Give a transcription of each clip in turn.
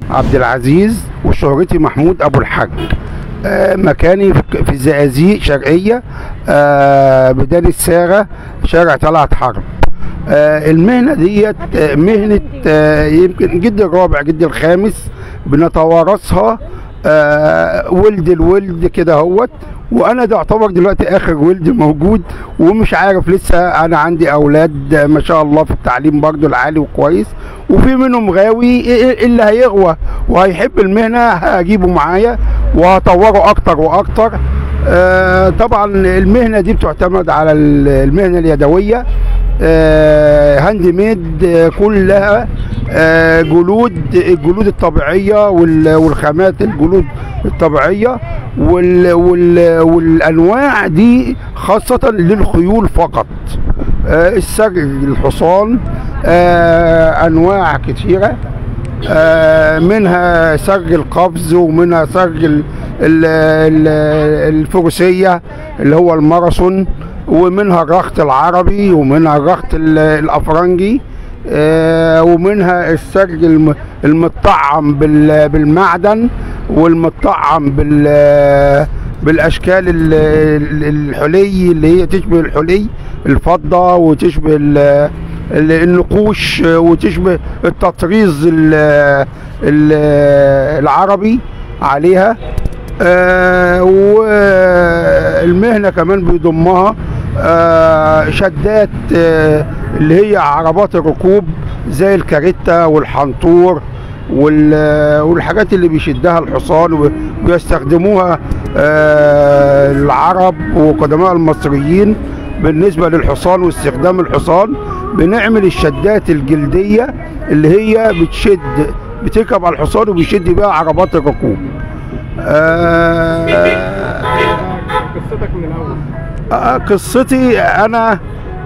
عبد العزيز وشهرتي محمود ابو الحاج آه، مكاني في- في الزقازيق شرقيه آه، بدان الساغه شارع طلعت حرب آه، المهنه ديت آه، مهنه آه، يمكن جد الرابع جد الخامس بنتوارثها آه، ولد الولد كده اهوت وانا ده يعتبر دلوقتي اخر ولد موجود ومش عارف لسه انا عندي اولاد آه، ما شاء الله في التعليم برضو العالي وكويس وفي منهم غاوي إيه- إيه اللي هيغوى وهيحب المهنه هجيبه معايا وهطوره اكتر واكتر آه، طبعا المهنه دي بتعتمد على ال- المهنه اليدويه آه، هاند ميد آه، كلها آه، جلود الجلود الطبيعيه وال- والخامات الجلود الطبيعيه وال وال والانواع دي خاصه للخيول فقط آه، السرج الحصان آه، انواع كثيره آه، منها سرج القفز ومنها سرج ال- ال- ال- الفروسيه اللي هو الماراثون ومنها الرخت العربي ومنها الرخت ال- الافرنجي آه، ومنها السرج الم- المطعم بال- بالمعدن والمطعم بال بالاشكال ال- ال- الحلي اللي هي تشبه الحلي الفضه وتشبه ال- ال- النقوش وتشبه التطريز ال- ال- العربي عليها آه، والمهنه كمان بيضمها آه، شدات آه، اللي هي عربات الركوب زي الكاريتا والحنطور وال- والحاجات اللي بيشدها الحصان وبيستخدموها آه، العرب وقدماء المصريين بالنسبة للحصان واستخدام الحصان بنعمل الشدات الجلدية اللي هي بتشد بتركب على الحصان وبيشد بيها عربات الركوب آه قصتك من الاول آه، قصتي انا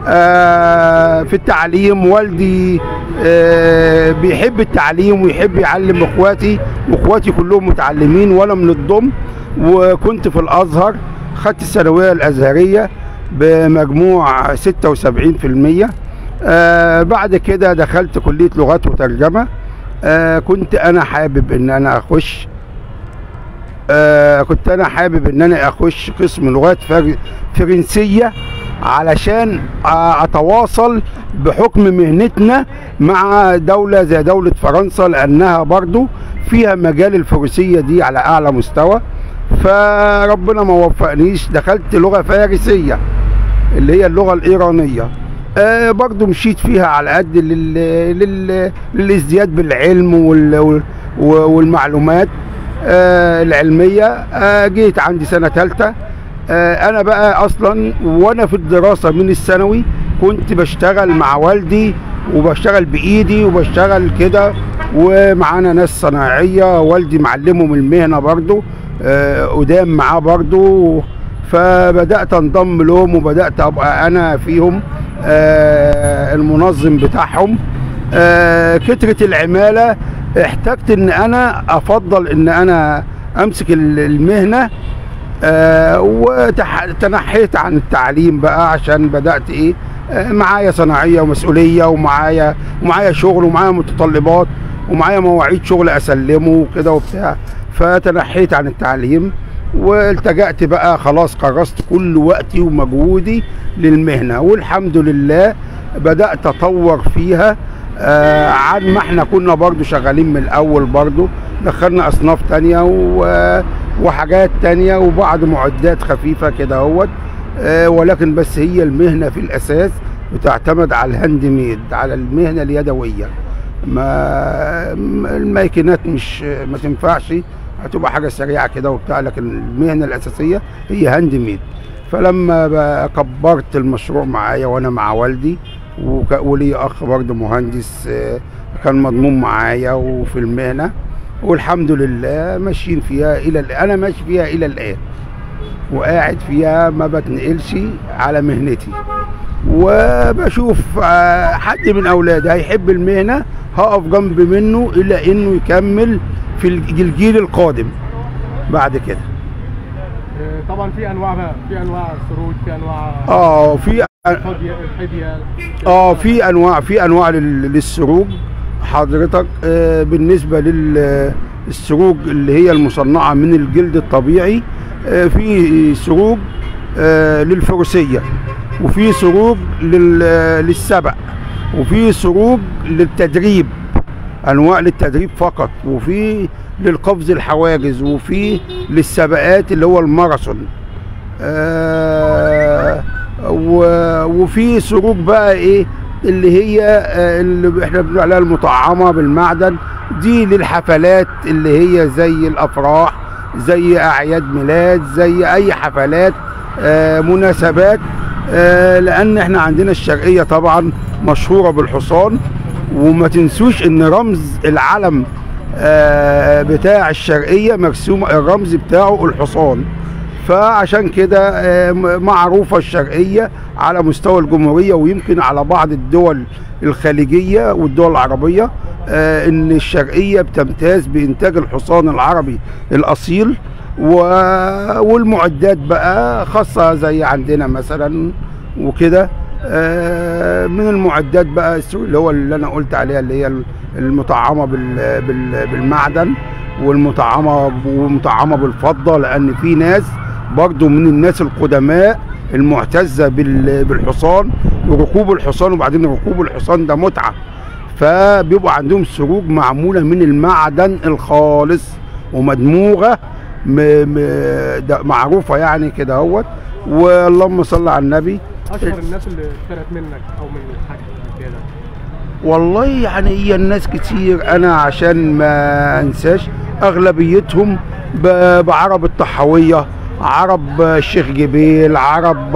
آه، في التعليم والدي آه، بيحب التعليم ويحب يعلم اخواتي واخواتي كلهم متعلمين وانا من الضم وكنت في الازهر خدت الثانويه الازهريه بمجموع 76% آه، بعد كده دخلت كليه لغات وترجمه آه، كنت انا حابب ان انا اخش آه كنت انا حابب ان انا اخش قسم لغات فر- فرنسيه علشان آه اتواصل بحكم مهنتنا مع دوله زي دوله فرنسا لانها برضو فيها مجال الفروسيه دي على اعلى مستوى فربنا ما وفقنيش دخلت لغه فارسيه اللي هي اللغه الايرانيه آه برضو مشيت فيها على قد لل... لل... للازدياد بالعلم وال... وال- والمعلومات آه العلميه آه جيت عندي سنه ثالثه آه انا بقى اصلا وانا في الدراسه من الثانوي كنت بشتغل مع والدي وبشتغل بايدي وبشتغل كده ومعانا ناس صناعيه والدي معلمهم المهنه برضو آه قدام معاه برضو فبدات انضم لهم وبدات ابقى انا فيهم آه المنظم بتاعهم آه كترة العمالة احتجت ان انا افضل ان انا امسك ال- المهنة آه وتنحيت عن التعليم بقى عشان بدأت ايه آه معايا صناعية ومسؤولية ومعايا ومعايا شغل ومعايا متطلبات ومعايا مواعيد شغل اسلمه وكده وبتاع فتنحيت عن التعليم والتجأت بقى خلاص كرست كل وقتي ومجهودي للمهنة والحمد لله بدأت أطور فيها آه عن ما احنا كنا برضو شغالين من الأول برضو دخلنا أصناف تانية و- وحاجات تانية وبعض معدات خفيفة كده اهوت آه ولكن بس هي المهنة في الأساس بتعتمد على الهاند ميد على المهنة اليدوية ما ما- الماكينات مش ما تنفعش هتبقى حاجه سريعه كده وبتاع لكن المهنه الاساسيه هي هاند ميد فلما بقى كبرت المشروع معايا وانا مع والدي وك- ولي اخ برضه مهندس آه، كان مضمون معايا وفي المهنه والحمد لله ماشيين فيها الى الآن انا ماشي فيها الى الان وقاعد فيها ما بتنقلش على مهنتي وبشوف آه، حد من اولادي هيحب المهنه هقف جنب منه الى انه يكمل في الج- الجيل القادم بعد كده آه، طبعا في انواع بقى في انواع سروج في انواع اه في الحديه الحديه اه في انواع في انواع لل- للسروج حضرتك آه، بالنسبة للسروج اللي هي المصنعة من الجلد الطبيعي آه، في سروج آه، للفروسية وفي سروج لل- للسبق وفي سروج للتدريب انواع للتدريب فقط وفي للقفز الحواجز وفي للسباقات اللي هو الماراثون آه و- وفي سروج بقى ايه اللي هي آه، اللي احنا بنقول عليها المطعمه بالمعدن دي للحفلات اللي هي زي الافراح زي اعياد ميلاد زي اي حفلات آه مناسبات آه لان احنا عندنا الشرقيه طبعا مشهوره بالحصان وما تنسوش ان رمز العلم آه بتاع الشرقيه مرسوم الرمز بتاعه الحصان فعشان كده آه، م- معروفة الشرقية على مستوى الجمهورية ويمكن على بعض الدول الخليجية والدول العربية آه، ان الشرقية بتمتاز بانتاج الحصان العربي الاصيل و- والمعدات بقى خاصة زي عندنا مثلا وكده آه، من المعدات بقى السوق اللي هو اللي انا قلت عليها اللي هي المطعمة بال- بال- بالمعدن والمطعمة ومطعمة بالفضة لأن في ناس برضو من الناس القدماء المعتزة بال- بالحصان وركوب الحصان وبعدين ركوب الحصان ده متعة فبيبقى عندهم سروج معمولة من المعدن الخالص ومدموغة م م ده معروفة يعني كده اهوت واللهم صل على النبي اشهر الناس اللي اشترت منك او من الحاج كده والله يعني هي الناس كتير انا عشان ما انساش اغلبيتهم ب- بعرب الطحاويه عرب الشيخ جبيل عرب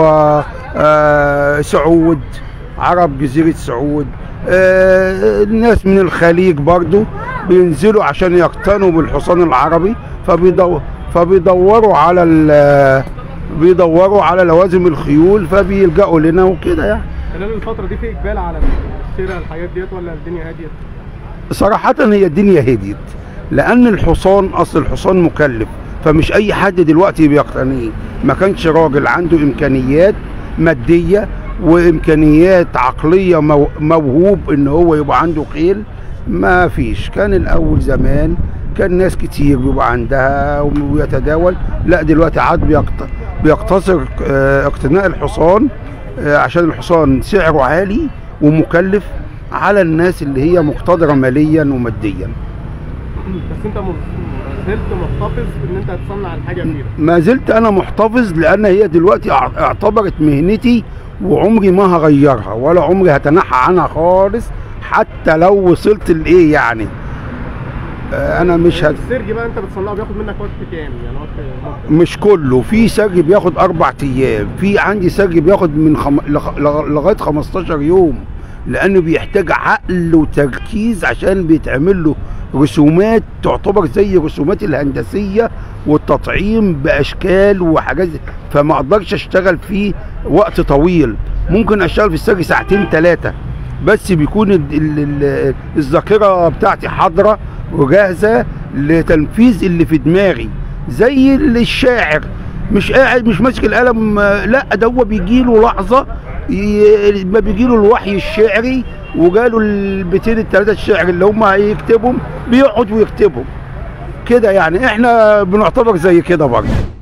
آه، سعود عرب جزيره سعود آه، الناس من الخليج برضو بينزلوا عشان يقتنوا بالحصان العربي فبيدور فبيدوروا على ال- بيدوروا على لوازم الخيول فبيلجأوا لنا وكده يعني خلال الفترة دي في اقبال على شراء الحاجات ديت ولا الدنيا هادية؟ صراحة هي الدنيا هديت لأن الحصان أصل الحصان مكلف فمش أي حد دلوقتي بيقتنيه ما كانش راجل عنده إمكانيات مادية وإمكانيات عقلية مو- موهوب إن هو يبقى عنده خيل ما فيش كان الأول زمان كان ناس كتير بيبقى عندها ويتداول لا دلوقتي عاد بيقت- بيقتصر آه، اقتناء الحصان آه، عشان الحصان سعره عالي ومكلف على الناس اللي هي مقتدرة ماليا وماديا بس انت م- ما زلت محتفظ ان انت هتصنع الحاجة بإيدك ما زلت انا محتفظ لان هي دلوقتي اع- اعتبرت مهنتي وعمري ما هغيرها ولا عمري هتنحى عنها خالص حتى لو وصلت لايه يعني آه، انا مش هت... السرج بقى انت بتصنعه بياخد منك وقت كام؟ يعني وقت مدة مش كله في سرج بياخد اربع ايام في عندي سرج بياخد من خم... لغ- لغ- لغايه 15 يوم لانه بيحتاج عقل وتركيز عشان بيتعمل له رسومات تعتبر زي الرسومات الهندسيه والتطعيم باشكال وحاجات زي- فما اقدرش اشتغل فيه وقت طويل ممكن اشتغل في السرج ساعتين ثلاثه بس بيكون ال- ال- ال- الذاكره بتاعتي حاضره وجاهزه لتنفيذ اللي في دماغي زي الشاعر مش قاعد مش ماسك القلم آه، لا ده هو بيجي له لحظه ي- ما بيجي له الوحي الشعري وجاله البيتين الثلاثه الشعر اللي هم هيكتبهم بيقعد ويكتبهم كده يعني احنا بنعتبر زي كده برضه